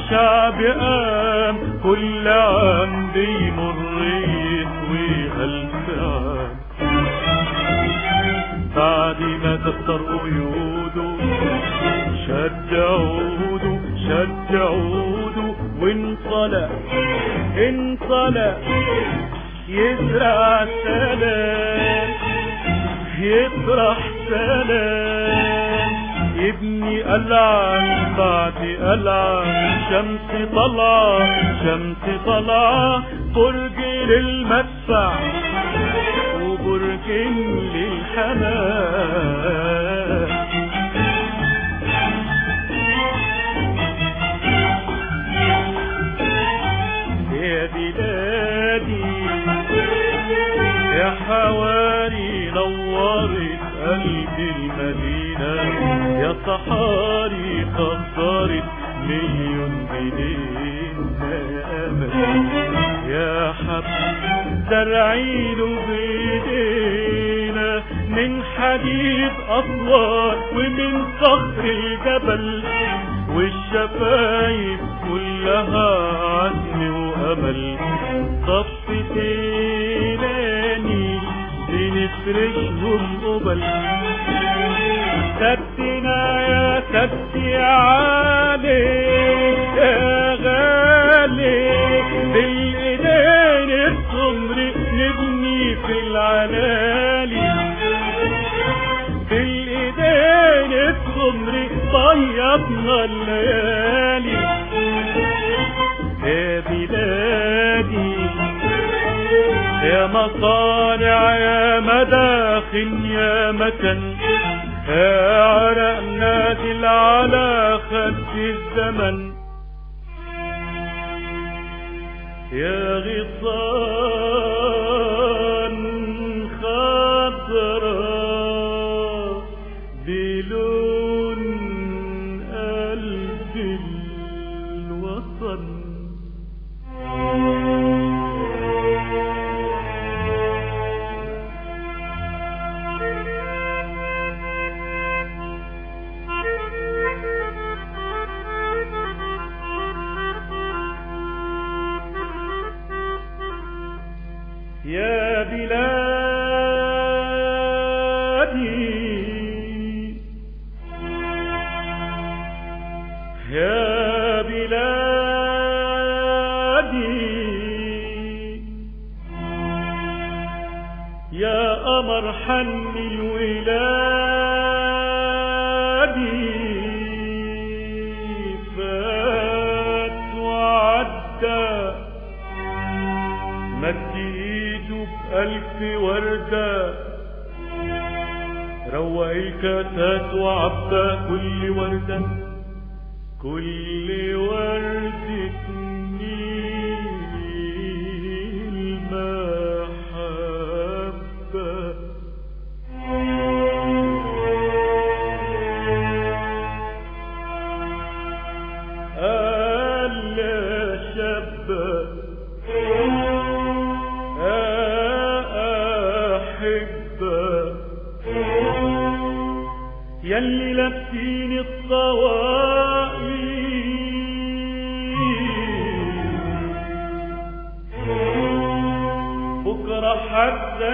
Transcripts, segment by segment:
الشعب قام كل عام بيمر يطوي ألف عام بعد ما تكتر قيوده شد عوده شد عوده وانطلق انطلق يزرع سلام يطرح سلام يبني قلعة بعد قلعة شمس طلع شمس طلع برج للمدفع وبرج للحمام يا بلادي يا حواري نورت قلبي المدينة يا صحاري خسرت مليون جنيه أمل يا حب زرعينه بإيدينا من حديد أطوار ومن صخر الجبل والشفايف كلها عزم وأمل صف تاني بنفرشهم قبل سبتنا يا سبت يا عالي يا غالي بالايدين السمر نبني في العلالي بالايدين السمر طيبنا الليالي يا بلادي يا مصانع يا مداخن يا مكن يا عرق نازل على خد الزمن يا غصان خضراء بلون قلب الوطن يا بلادي يا بلادي يا قمر حن الولادي فات وعدى مد ايده بألف وردة روق الكاسات وعبى كل وردة كل وردة نيل محبة ألا شبه أحبه يلي لابسين الطواقي بكرة حتى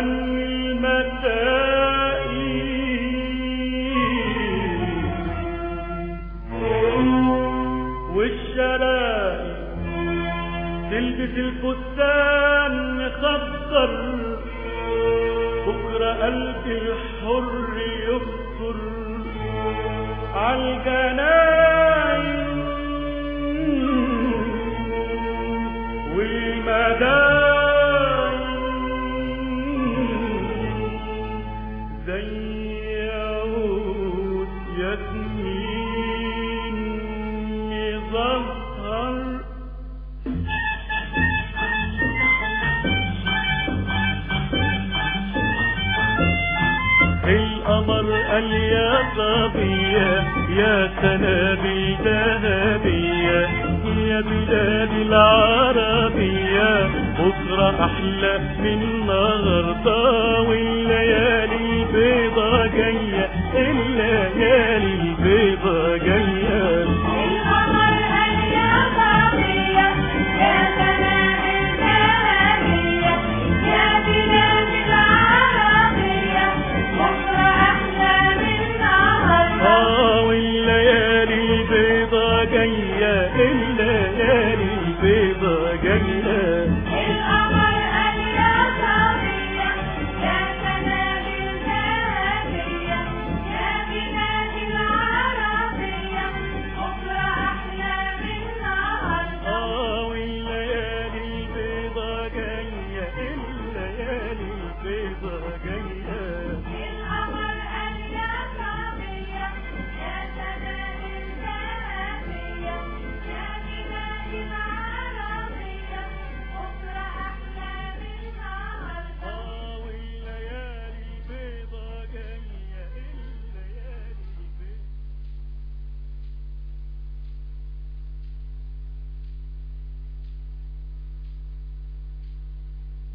المسائي والشرايط تلبس الفستان مخضر بكرة قلب الحر يخطر عالجناين والمداين زي عود ياسمين يظهر القمر قال يا صبية يا سنابل ذهبية يا بلاد العربية بكرة أحلى من النهاردة